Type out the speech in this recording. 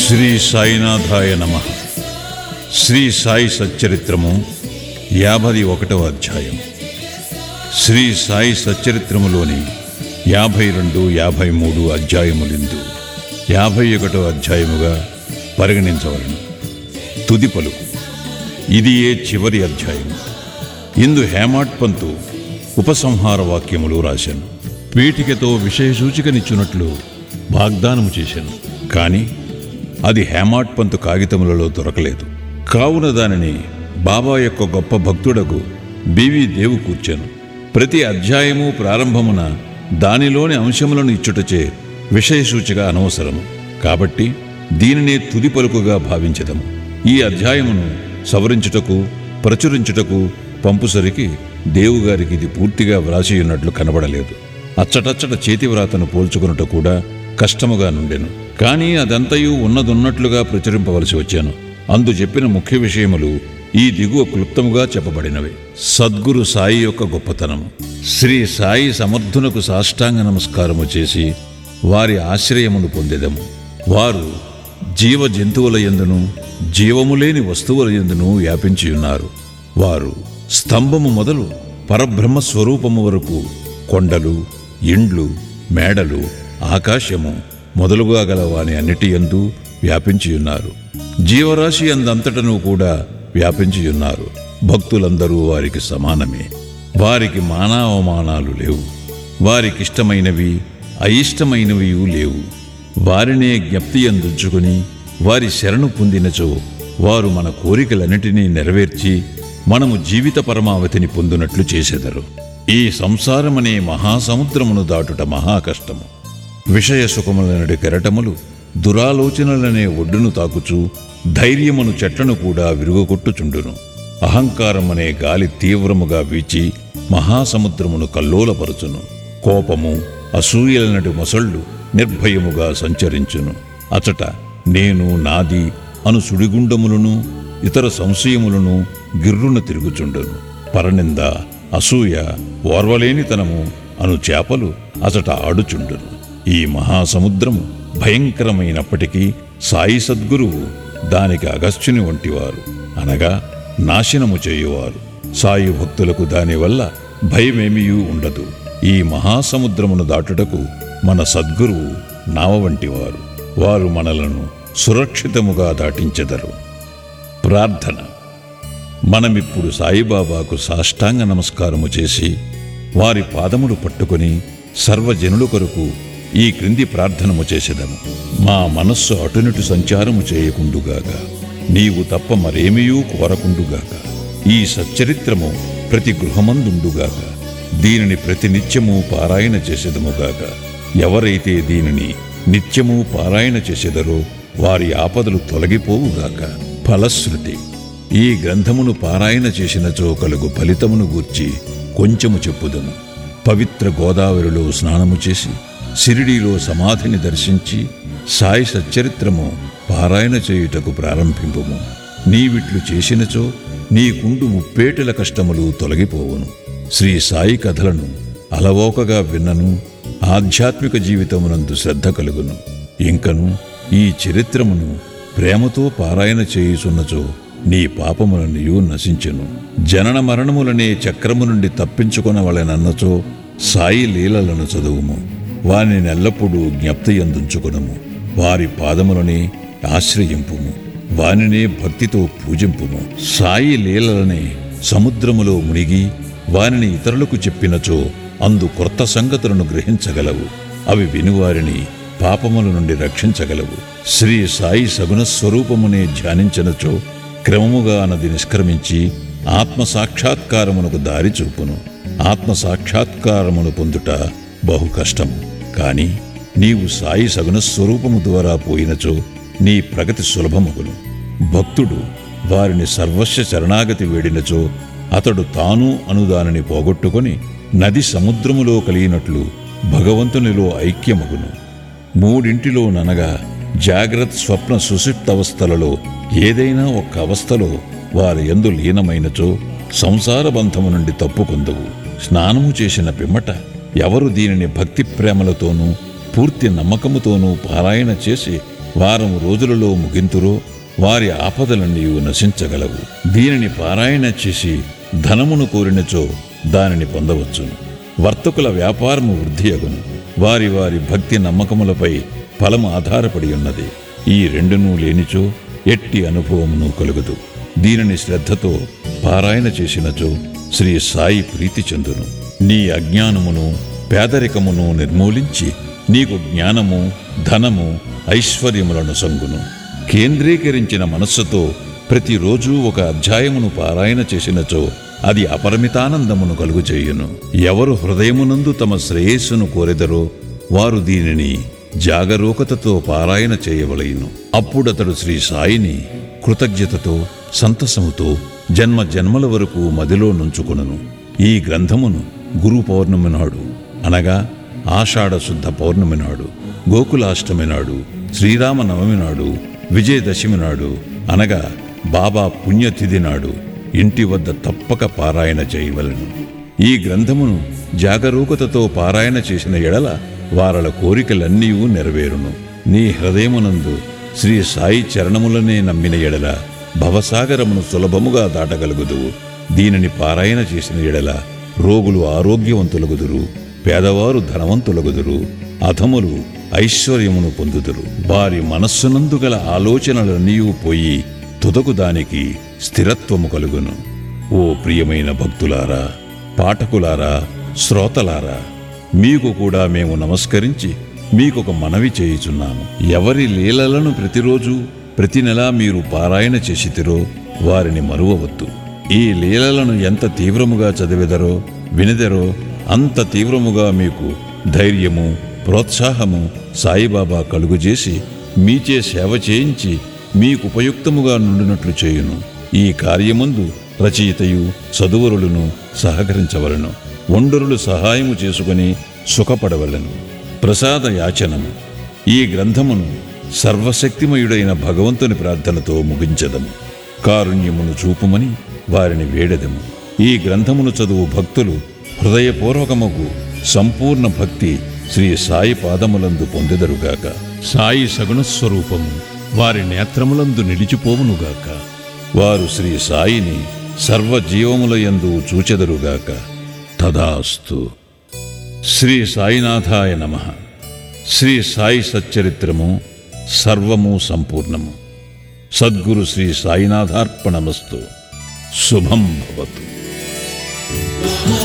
శ్రీ సాయినాథాయ నమ శ్రీ సాయి సచ్చరిత్రము యాభై ఒకటవ అధ్యాయం శ్రీ సాయి సచ్చరిత్రములోని యాభై రెండు యాభై మూడు అధ్యాయములిందు యాభై ఒకటవ అధ్యాయముగా పరిగణించవలను తుది పలుకు ఇది ఏ చివరి అధ్యాయం ఇందు హేమాడ్ పంతు ఉపసంహార వాక్యములు రాశాను పీఠికతో విషయ సూచికనిచ్చున్నట్లు వాగ్దానము చేశాను కానీ అది హేమాడ్ పంతు కాగితములలో దొరకలేదు కావున దానిని బాబా యొక్క గొప్ప భక్తుడకు బివి దేవు కూర్చాను ప్రతి అధ్యాయము ప్రారంభమున దానిలోని అంశములను ఇచ్చుటచే విషయ సూచిక అనవసరము కాబట్టి దీనినే తుది పలుకుగా భావించదము ఈ అధ్యాయమును సవరించుటకు ప్రచురించుటకు పంపుసరికి దేవుగారికి ఇది పూర్తిగా వ్రాసి ఉన్నట్లు కనబడలేదు అచ్చటచ్చట చేతివ్రాతను పోల్చుకున్నట కూడా కష్టముగా నుండెను కానీ అదంతయు ఉన్నదున్నట్లుగా ప్రచురింపవలసి వచ్చాను అందు చెప్పిన ముఖ్య విషయములు ఈ దిగువ క్లుప్తముగా చెప్పబడినవి సద్గురు సాయి యొక్క గొప్పతనము శ్రీ సాయి సమర్థునకు సాష్టాంగ నమస్కారము చేసి వారి ఆశ్రయమును పొందెదము వారు జీవ జంతువుల ఎందును జీవము లేని వస్తువుల ఎందును వ్యాపించి ఉన్నారు వారు స్తంభము మొదలు పరబ్రహ్మ స్వరూపము వరకు కొండలు ఇండ్లు మేడలు ఆకాశము మొదలుగా గల వాని అన్నిటి యందు వ్యాపించి ఉన్నారు జీవరాశి అందంతటను కూడా వ్యాపించి ఉన్నారు భక్తులందరూ వారికి సమానమే వారికి మానావమానాలు లేవు వారికిష్టమైనవి అయిష్టమైనవి లేవు వారినే జ్ఞప్తి అందుచుకుని వారి శరణు పొందినచో వారు మన కోరికలన్నిటినీ నెరవేర్చి మనము జీవిత పరమావధిని పొందినట్లు చేసెదరు ఈ సంసారమనే మహాసముద్రమును దాటుట మహా కష్టము విషయ సుఖములనడి కెరటములు దురాలోచనలనే ఒడ్డును తాకుచు ధైర్యమును చెట్లను కూడా విరుగుకొట్టుచుండును అహంకారం అనే గాలి తీవ్రముగా వీచి మహాసముద్రమును కల్లోలపరుచును కోపము అసూయలనటి మొసళ్ళు నిర్భయముగా సంచరించును అచట నేను నాది అను సుడిగుండములను ఇతర సంశయములను గిర్రున తిరుగుచుండును పరనింద అసూయ ఓర్వలేనితనము అను చేపలు అచట ఆడుచుండును ఈ మహాసముద్రము భయంకరమైనప్పటికీ సాయి సద్గురువు దానికి అగస్త్యుని వంటివారు అనగా నాశనము చేయువారు సాయి భక్తులకు దానివల్ల భయమేమియూ ఉండదు ఈ మహాసముద్రమును దాటుటకు మన సద్గురువు నావ వంటివారు వారు మనలను సురక్షితముగా దాటించెదరు ప్రార్థన మనమిప్పుడు సాయిబాబాకు సాష్టాంగ నమస్కారము చేసి వారి పాదములు పట్టుకొని సర్వజనుల కొరకు ఈ క్రింది ప్రార్థనము చేసేదము మా మనస్సు అటునిటు సంచారము చేయకుండుగాక నీవు తప్ప మరేమియూ కోరకుండుగాక ఈ సచ్చరిత్రము ప్రతి గృహమందుండుగాక దీనిని ప్రతినిత్యము పారాయణ చేసేదముగాక ఎవరైతే దీనిని నిత్యము పారాయణ చేసేదరో వారి ఆపదలు తొలగిపోవుగాక ఫలశ్రుతి ఈ గ్రంథమును పారాయణ చేసినచో కలుగు ఫలితమును గూర్చి కొంచెము చెప్పుదము పవిత్ర గోదావరిలో స్నానము చేసి సిరిడీలో సమాధిని దర్శించి సాయి సచ్చరిత్రము పారాయణ చేయుటకు ప్రారంభింపుము నీవిట్లు చేసినచో నీకుండు ముప్పేటల కష్టములు తొలగిపోవును శ్రీ సాయి కథలను అలవోకగా విన్నను ఆధ్యాత్మిక జీవితమునందు శ్రద్ధ కలుగును ఇంకను ఈ చరిత్రమును ప్రేమతో పారాయణ చేయుచున్నచో నీ పాపములనియు నశించెను జనన మరణములనే చక్రము నుండి తప్పించుకొనవలెనన్నచో సాయి లీలలను చదువుము వారిని ఎల్లప్పుడూ జ్ఞప్తి ఎందుంచుకునము వారి పాదములనే ఆశ్రయింపుము వానినే భక్తితో పూజింపుము సాయి లీలలనే సముద్రములో మునిగి వారిని ఇతరులకు చెప్పినచో అందు కొత్త సంగతులను గ్రహించగలవు అవి వినువారిని పాపముల నుండి రక్షించగలవు శ్రీ సాయి సగుణ స్వరూపమునే ధ్యానించినచో క్రమముగా నది నిష్క్రమించి ఆత్మ సాక్షాత్కారమునకు దారి చూపును ఆత్మ సాక్షాత్కారమును పొందుట బహు కష్టము కాని నీవు సాయి సగుణ స్వరూపము ద్వారా పోయినచో నీ ప్రగతి సులభమగును భక్తుడు వారిని సర్వస్వ శరణాగతి వేడినచో అతడు తాను అనుదానిని పోగొట్టుకొని నది సముద్రములో కలిగినట్లు భగవంతునిలో ఐక్యమగును మూడింటిలో ననగా జాగ్రత్త స్వప్న సుషిప్త అవస్థలలో ఏదైనా ఒక్క అవస్థలో వారి యందు లీనమైనచో సంసార బంధము నుండి తప్పుకొందువు స్నానము చేసిన పిమ్మట ఎవరు దీనిని భక్తి ప్రేమలతోనూ పూర్తి నమ్మకముతోనూ పారాయణ చేసి వారం రోజులలో ముగింతురో వారి ఆపదలన్నీ నశించగలవు దీనిని పారాయణ చేసి ధనమును కోరినచో దానిని పొందవచ్చును వర్తకుల వ్యాపారము వృద్ధి అగును వారి వారి భక్తి నమ్మకములపై ఫలము ఆధారపడి ఉన్నది ఈ రెండునూ లేనిచో ఎట్టి అనుభవమును కలుగదు దీనిని శ్రద్ధతో పారాయణ చేసినచో శ్రీ సాయి ప్రీతి చెందును నీ అజ్ఞానమును పేదరికమును నిర్మూలించి నీకు జ్ఞానము ధనము ఐశ్వర్యములను సంగును కేంద్రీకరించిన మనస్సుతో ప్రతిరోజు ఒక అధ్యాయమును పారాయణ చేసినచో అది అపరిమితానందమును కలుగుచేయును ఎవరు హృదయమునందు తమ శ్రేయస్సును కోరెదరో వారు దీనిని జాగరూకతతో పారాయణ చేయవలయును అప్పుడతడు శ్రీ సాయిని కృతజ్ఞతతో సంతసముతో జన్మ జన్మల వరకు మదిలో నుంచుకొనును ఈ గ్రంథమును గురు పౌర్ణమి నాడు అనగా ఆషాఢ శుద్ధ పౌర్ణమి నాడు గోకులాష్టమి నాడు శ్రీరామనవమి నాడు విజయదశమి నాడు అనగా బాబా పుణ్యతిథి నాడు ఇంటి వద్ద తప్పక పారాయణ చేయవలెను ఈ గ్రంథమును జాగరూకతతో పారాయణ చేసిన ఎడల వారల కోరికలన్నీ నెరవేరును నీ హృదయమునందు శ్రీ సాయి చరణములనే నమ్మిన ఎడల భవసాగరమును సులభముగా దాటగలుగుదువు దీనిని పారాయణ చేసిన ఎడల రోగులు ఆరోగ్యవంతులగుదురు పేదవారు ధనవంతులగుదురు అధములు ఐశ్వర్యమును పొందుదురు వారి మనస్సునందు గల ఆలోచనలన్నీ పోయి తుదకు దానికి స్థిరత్వము కలుగును ఓ ప్రియమైన భక్తులారా పాఠకులారా శ్రోతలారా మీకు కూడా మేము నమస్కరించి మీకొక మనవి చేయుచున్నాము ఎవరి లీలలను ప్రతిరోజు ప్రతి నెలా మీరు పారాయణ చేసితిరో వారిని మరువవద్దు ఈ లీలలను ఎంత తీవ్రముగా చదివెదరో వినెదరో అంత తీవ్రముగా మీకు ధైర్యము ప్రోత్సాహము సాయిబాబా కలుగుజేసి మీచే సేవ చేయించి మీకు ఉపయుక్తముగా నుండినట్లు చేయును ఈ కార్యమందు రచయితయు చదువరులను సహకరించవలను ఒండరులు సహాయము చేసుకుని సుఖపడవలను ప్రసాద యాచనము ఈ గ్రంథమును సర్వశక్తిమయుడైన భగవంతుని ప్రార్థనతో ముగించదము కారుణ్యమును చూపుమని వారిని వేడెదము ఈ గ్రంథమును చదువు భక్తులు హృదయపూర్వకముకు సంపూర్ణ భక్తి శ్రీ సాయి పాదములందు పొందెదరుగాక సాయి సగుణ స్వరూపము వారి నేత్రములందు నిలిచిపోవునుగాక వారు శ్రీ సాయిని సర్వజీవముల యందు చూచెదరుగాక తదాస్తు శ్రీ సాయినాథాయ నమ శ్రీ సాయి సచ్చరిత్రము సర్వము సంపూర్ణము సద్గురు శ్రీ సాయినాథార్పణమస్తు శుభం భవతు ఆ